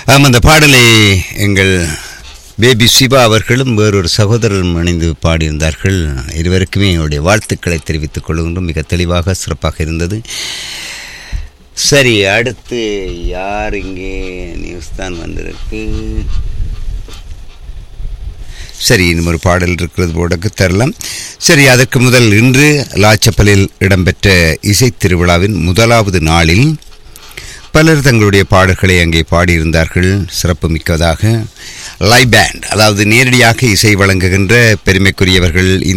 ஆம் அந்த பாடலை எங்கள் பேபி சிவா அவர்களும் வேறொரு சகோதரரும் இணைந்து பாடியிருந்தார்கள் இருவருக்குமே என்னுடைய வாழ்த்துக்களை தெரிவித்துக் கொள்கின்றோம் மிக தெளிவாக சிறப்பாக இருந்தது சரி அடுத்து யார் இங்கே நியூஸ் தான் வந்திருக்கு சரி இன்னும் ஒரு பாடல் இருக்கிறது போடக்கு தரலாம் சரி அதற்கு முதல் இன்று லாச்சப்பலில் இடம்பெற்ற இசைத் திருவிழாவின் முதலாவது நாளில் பலர் தங்களுடைய பாடல்களை அங்கே பாடியிருந்தார்கள் சிறப்பு மிக்கதாக லைவ் பேண்ட் அதாவது நேரடியாக இசை வழங்குகின்ற பெருமைக்குரியவர்கள்